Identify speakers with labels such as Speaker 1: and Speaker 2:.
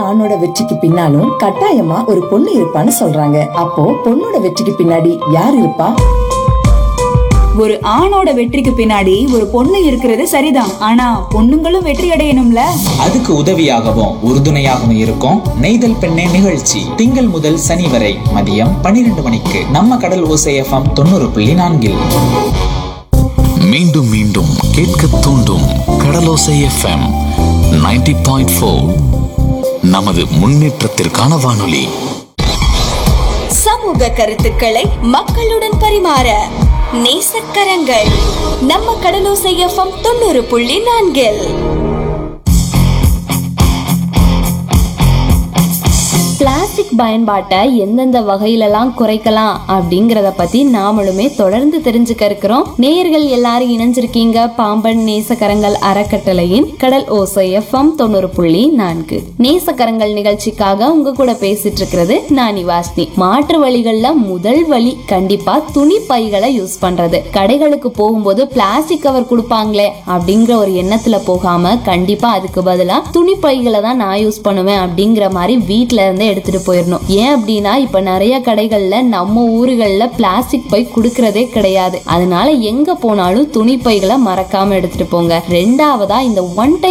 Speaker 1: ஆணோட வெற்றிக்கு பின்னாலும் கட்டாயமா ஒரு பொண்ணு இருப்பான்னு சொல்றாங்க அப்போ பொண்ணோட வெற்றிக்கு பின்னாடி யார் இருப்பா
Speaker 2: ஒரு ஆணோட வெற்றிக்கு பின்னாடி ஒரு பொண்ணு இருக்கிறது சரிதான் ஆனா பொண்ணுங்களும் வெற்றி அடையணும்ல
Speaker 3: அதுக்கு உதவியாகவும் உறுதுணையாகவும் இருக்கும் நெய்தல் பெண்ணே நிகழ்ச்சி திங்கள் முதல் சனி வரை மதியம் பன்னிரண்டு மணிக்கு நம்ம கடல் ஓசை எஃப்எம் தொண்ணூறு புள்ளி நான்கில்
Speaker 4: மீண்டும் மீண்டும் கேட்க தூண்டும் கடலோசை எஃப்எம் 90.4 பாயிண்ட் ஃபோர் நமது முன்னேற்றத்திற்கான வானொலி
Speaker 5: சமூக கருத்துக்களை மக்களுடன் பரிமாற நேசக்கரங்கள் நம்ம கடலோசை எஃப்எம் தொண்ணூறு புள்ளி நான்கில்
Speaker 6: பிளாஸ்டிக் பயன்பாட்டை எந்தெந்த வகையிலலாம் குறைக்கலாம் அப்படிங்கறத பத்தி நாமளுமே தொடர்ந்து தெரிஞ்சுக்க இருக்கிறோம் நேயர்கள் எல்லாரும் இணைஞ்சிருக்கீங்க பாம்பன் நேசக்கரங்கள் அறக்கட்டளையின் கடல் ஓசை எஃப்எம் தொண்ணூறு புள்ளி நான்கு நேசக்கரங்கள் நிகழ்ச்சிக்காக உங்க கூட பேசிட்டு இருக்கிறது நானி வாஸ்னி மாற்று வழிகள்ல முதல் வழி கண்டிப்பா துணி பைகளை யூஸ் பண்றது கடைகளுக்கு போகும்போது பிளாஸ்டிக் கவர் கொடுப்பாங்களே அப்படிங்கிற ஒரு எண்ணத்துல போகாம கண்டிப்பா அதுக்கு பதிலா துணி பைகளை தான் நான் யூஸ் பண்ணுவேன் அப்படிங்கிற மாதிரி வீட்ல இருந்தே எடுத்துட்டு போயிடணும் ஏன் அப்படின்னா இப்ப நிறைய கடைகள்ல நம்ம ஊர்கள்ல பிளாஸ்டிக் பை கொடுக்கறதே கிடையாது அதனால எங்க போனாலும் துணி பைகளை மறக்காம எடுத்துட்டு போங்க ரெண்டாவதா இந்த ஒன் டைம்